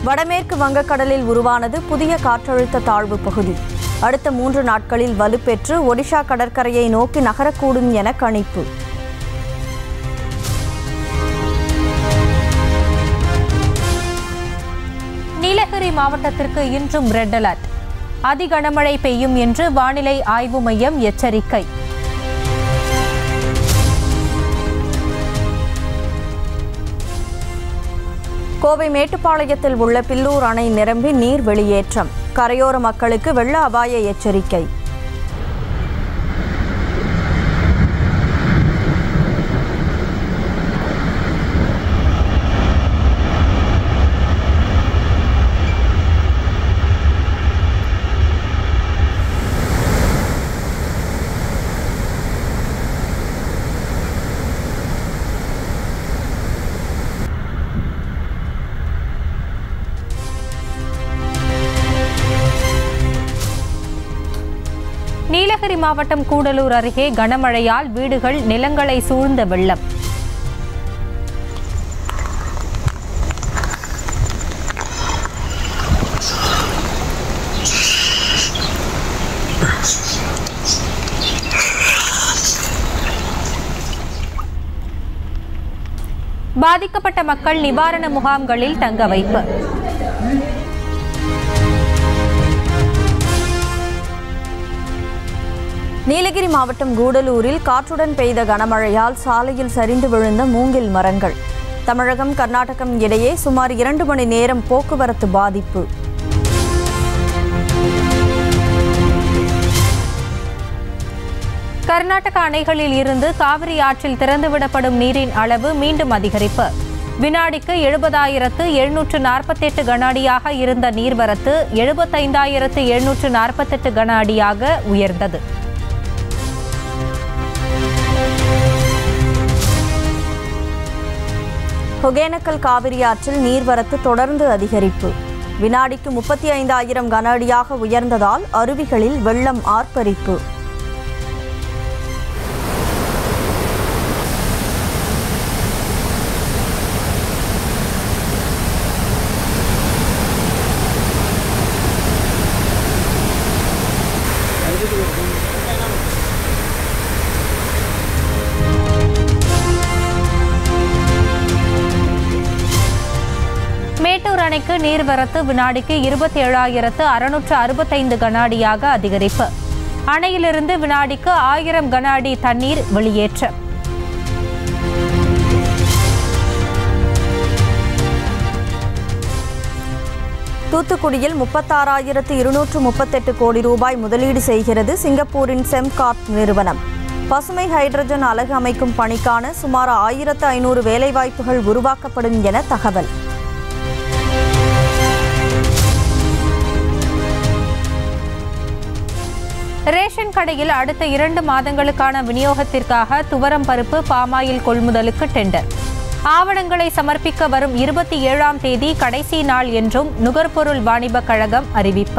வடமேற்கு வங்கக்கடலில் உருவானது புதிய காற்றழுத்த தாழ்வு பகுதி அடுத்த மூன்று நாட்களில் வலுப்பெற்று ஒடிஷா கடற்கரையை நோக்கி நகரக்கூடும் என கணிப்பு நீலகிரி மாவட்டத்திற்கு இன்றும் ரெட் அலர்ட் அதி கனமழை பெய்யும் என்று வானிலை ஆய்வு மையம் எச்சரிக்கை கோவை மேட்டுப்பாளையத்தில் உள்ள பில்லூர் அணை நிரம்பி நீர் வெளியேற்றம் கரையோர மக்களுக்கு வெள்ள அபாய எச்சரிக்கை நீலகிரி மாவட்டம் கூடலூர் அருகே கனமழையால் வீடுகள் நிலங்களை சூழ்ந்த வெள்ளம் பாதிக்கப்பட்ட மக்கள் நிவாரண முகாம்களில் தங்க வைப்பு நீலகிரி மாவட்டம் கூடலூரில் காற்றுடன் பெய்த கனமழையால் சாலையில் சரிந்து விழுந்த மூங்கில் மரங்கள் தமிழகம் கர்நாடகம் இடையே சுமார் இரண்டு மணி நேரம் போக்குவரத்து பாதிப்பு கர்நாடக அணைகளில் இருந்து காவிரி ஆற்றில் திறந்துவிடப்படும் நீரின் அளவு மீண்டும் அதிகரிப்பு வினாடிக்கு எழுபதாயிரத்து எழுநூற்று நாற்பத்தெட்டு கன அடியாக இருந்த நீர்வரத்து எழுபத்தைந்தாயிரத்து எழுநூற்று நாற்பத்தெட்டு கன அடியாக உயர்ந்தது ஒகேனக்கல் காவிரி ஆற்றில் நீர்வரத்து தொடர்ந்து அதிகரிப்பு வினாடிக்கு முப்பத்தி ஐந்தாயிரம் கன அடியாக உயர்ந்ததால் அருவிகளில் வெள்ளம் ஆர்ப்பரிப்பு மேட்டூர் அணைக்கு நீர்வரத்து வினாடிக்கு இருபத்தி ஏழாயிரத்து அறுநூற்று அறுபத்தைந்து கன அடியாக அதிகரிப்பு அணையிலிருந்து வினாடிக்கு ஆயிரம் கன அடி தண்ணீர் வெளியேற்றம் தூத்துக்குடியில் முப்பத்தாறாயிரத்து இருநூற்று முப்பத்தெட்டு கோடி ரூபாய் முதலீடு செய்கிறது சிங்கப்பூரின் செம்கார்ப் நிறுவனம் பசுமை ஹைட்ரஜன் அலகு அமைக்கும் பணிக்கான சுமார் ஆயிரத்து ஐநூறு வேலைவாய்ப்புகள் உருவாக்கப்படும் என தகவல் ரேஷன் கடையில் அடுத்த இரண்டு மாதங்களுக்கான விநியோகத்திற்காக துவரம் பருப்பு பாமாயில் கொள்முதலுக்கு டெண்டர் ஆவணங்களை சமர்ப்பிக்க வரும் இருபத்தி ஏழாம் தேதி கடைசி நாள் என்றும் நுகர்பொருள் வாணிபக் கழகம் அறிவிப்பு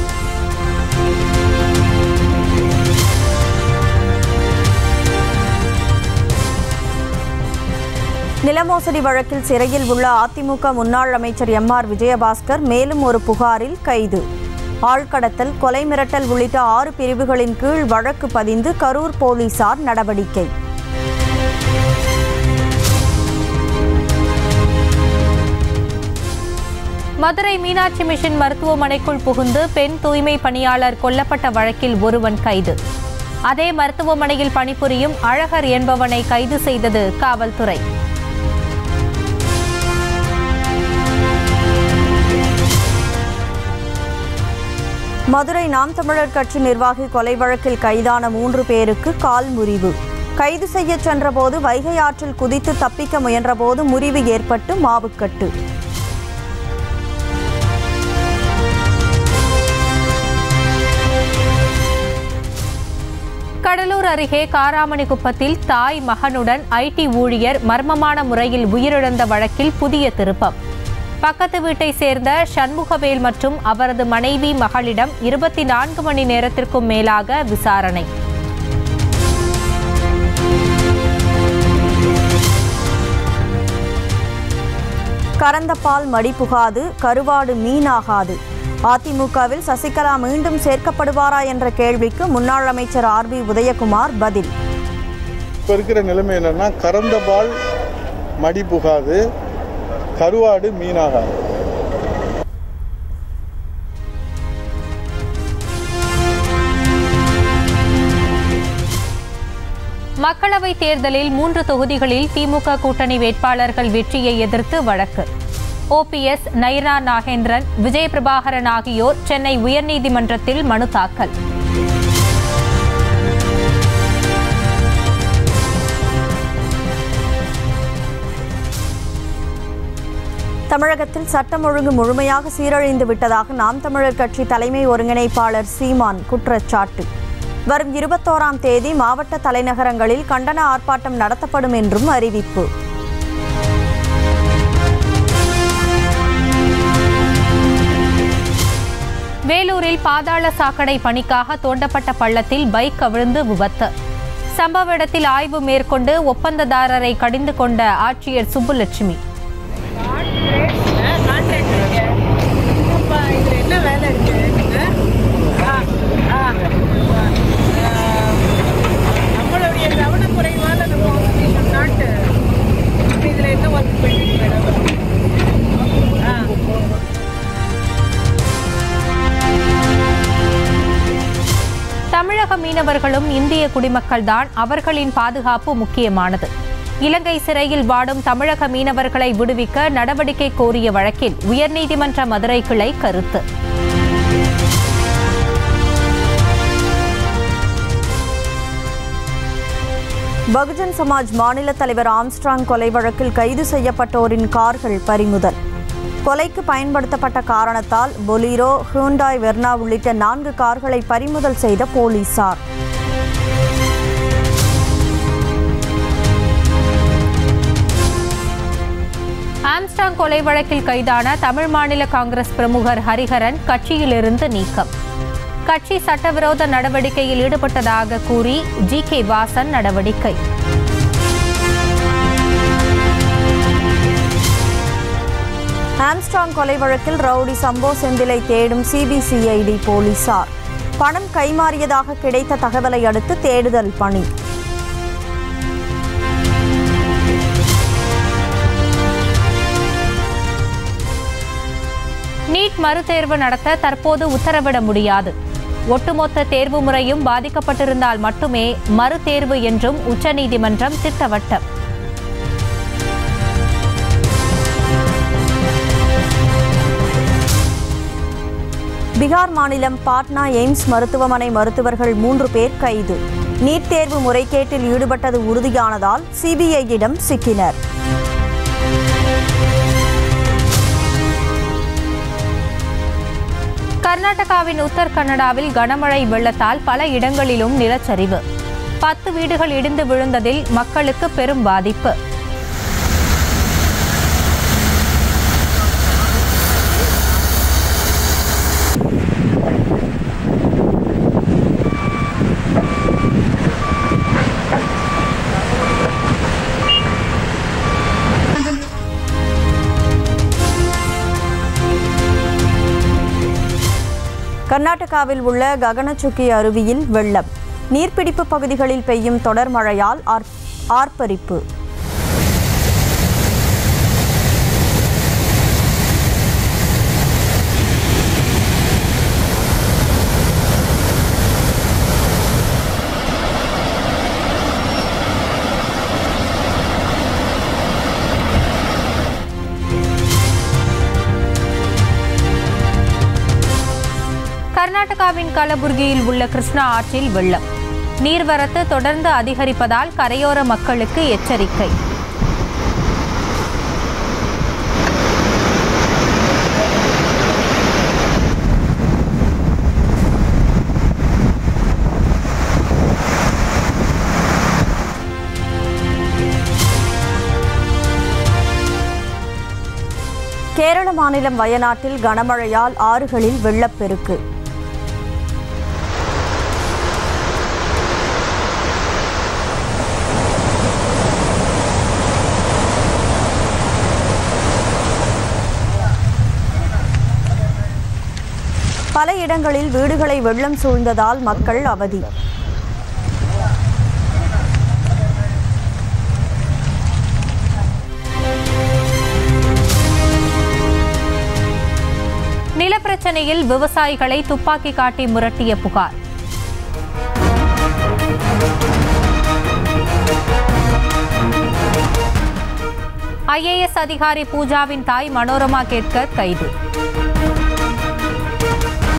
நிலமோசடி வழக்கில் சிறையில் உள்ள அதிமுக முன்னாள் அமைச்சர் எம் ஆர் விஜயபாஸ்கர் மேலும் ஒரு புகாரில் கைது ஆழ்கடத்தல் கொலை மிரட்டல் உள்ளிட்ட ஆறு பிரிவுகளின் கீழ் வழக்கு பதிந்து கரூர் போலீசார் நடவடிக்கை மதுரை மீனாட்சி மிஷன் மருத்துவமனைக்குள் புகுந்து பெண் தூய்மை பணியாளர் கொல்லப்பட்ட வழக்கில் ஒருவன் கைது அதே மருத்துவமனையில் பணிபுரியும் அழகர் என்பவனை கைது செய்தது காவல்துறை மதுரை நாம் தமிழர் கட்சி நிர்வாகி கொலை வழக்கில் கைதான மூன்று பேருக்கு கால் முறிவு கைது செய்ய சென்றபோது வைகை ஆற்றில் குதித்து தப்பிக்க முயன்றபோது முறிவு ஏற்பட்டு மாவுக்கட்டு கடலூர் அருகே காராமணிக்குப்பத்தில் தாய் மகனுடன் ஐடி ஊழியர் மர்மமான முறையில் உயிரிழந்த வழக்கில் புதிய திருப்பம் பக்கத்து வீட்டை சேர்ந்த சண்முகவேல் மற்றும் அவரது மனைவி மகளிடம் இருபத்தி நான்கு மணி நேரத்திற்கும் மேலாக விசாரணை கறந்த பால் மடி புகாது கருவாடு மீனாகாது அதிமுகவில் சசிகலா மீண்டும் சேர்க்கப்படுவாரா என்ற கேள்விக்கு முன்னாள் அமைச்சர் ஆர் பி உதயகுமார் பதில் இப்போ இருக்கிற நிலைமை என்னன்னா கறந்த பால் மடி புகாது கருவாடு மீனாகாது மக்களவைத் தேர்தலில் மூன்று தொகுதிகளில் திமுக கூட்டணி வேட்பாளர்கள் வெற்றியை எதிர்த்து வழக்கு ஓபிஎஸ் நைனா நாகேந்திரன் விஜயபிரபாகரன் ஆகியோர் சென்னை உயர்நீதிமன்றத்தில் மனு தாக்கல் தமிழகத்தில் சட்டம் ஒழுங்கு முழுமையாக சீரழிந்து விட்டதாக நாம் தமிழர் கட்சி தலைமை ஒருங்கிணைப்பாளர் சீமான் குற்றச்சாட்டு வரும் இருபத்தோராம் தேதி மாவட்ட தலைநகரங்களில் கண்டன ஆர்ப்பாட்டம் நடத்தப்படும் என்றும் அறிவிப்பு வேலூரில் பாதாள சாக்கடை பணிக்காக தோண்டப்பட்ட பள்ளத்தில் பைக் கவிழ்ந்து விபத்து சம்பவ இடத்தில் ஆய்வு மேற்கொண்டு ஒப்பந்ததாரரை கடிந்து கொண்ட ஆட்சியர் சுப்புலட்சுமி இதுல என்ன வேலை இருக்கு ஆ, ஆ, ஆ, நம்மளுடைய கவனக்குறைவால நம்ம வந்து இந்த நாட்டு இப்ப இதுல என்ன ஒர்க் பெண்டிங் மேடம் ஆ தமிழக மீனவர்களும் இந்திய குடிமக்கள்தான் அவர்களின் பாதுகாப்பு முக்கியமானது இலங்கை சிறையில் வாடும் தமிழக மீனவர்களை விடுவிக்க நடவடிக்கை கோரிய வழக்கில் உயர்நீதிமன்ற மதுரை கிளை கருத்து பகுஜன் சமாஜ் மாநில தலைவர் ஆம்ஸ்ட்ராங் கொலை வழக்கில் கைது செய்யப்பட்டோரின் கார்கள் பறிமுதல் கொலைக்கு பயன்படுத்தப்பட்ட காரணத்தால் பொலீரோ ஹூண்டாய் வெர்னா உள்ளிட்ட நான்கு கார்களை பறிமுதல் செய்த போலீசார் ஆம்ஸ்டாங் கொலை வழக்கில் கைதான தமிழ் மாநில காங்கிரஸ் பிரமுகர் ஹரிஹரன் கட்சியிலிருந்து நீக்கம் கட்சி சட்டவிரோத நடவடிக்கையில் ஈடுபட்டதாக கூறி ஜி கே வாசன் நடவடிக்கை ஆம்ஸ்ட்ராங் கொலை வழக்கில் ரவுடி சம்போ செந்திலை தேடும் சிபிசிஐடி போலீசார் பணம் கைமாறியதாக கிடைத்த தகவலை அடுத்து தேடுதல் பணி நீட் மறுதேர்வு நடத்த தற்போது உத்தரவிட முடியாது ஒட்டுமொத்த தேர்வு முறையும் பாதிக்கப்பட்டிருந்தால் மட்டுமே மறுதேர்வு என்றும் உச்சநீதிமன்றம் திட்டவட்டம் பீகார் மாநிலம் பாட்னா எய்ம்ஸ் மருத்துவமனை மருத்துவர்கள் மூன்று பேர் கைது நீட் தேர்வு முறைகேட்டில் ஈடுபட்டது உறுதியானதால் சிபிஐயிடம் சிக்கினர் கர்நாடகாவின் உத்தர் கன்னடாவில் கனமழை வெள்ளத்தால் பல இடங்களிலும் நிலச்சரிவு பத்து வீடுகள் இடிந்து விழுந்ததில் மக்களுக்கு பெரும் பாதிப்பு கர்நாடகாவில் உள்ள ககனச்சுக்கி அருவியில் வெள்ளம் நீர்பிடிப்பு பகுதிகளில் பெய்யும் தொடர் மழையால் ஆர்- ஆர்ப்பரிப்பு கர்நாடகாவின் கலபுர்கியில் உள்ள கிருஷ்ணா ஆற்றில் வெள்ளம் நீர்வரத்து தொடர்ந்து அதிகரிப்பதால் கரையோர மக்களுக்கு எச்சரிக்கை கேரள மாநிலம் வயநாட்டில் கனமழையால் ஆறுகளில் வெள்ளப்பெருக்கு பல இடங்களில் வீடுகளை வெள்ளம் சூழ்ந்ததால் மக்கள் அவதி நிலப்பிரச்சனையில் விவசாயிகளை துப்பாக்கி காட்டி மிரட்டிய புகார் ஐஏஎஸ் அதிகாரி பூஜாவின் தாய் மனோரமா கேட்கர் கைது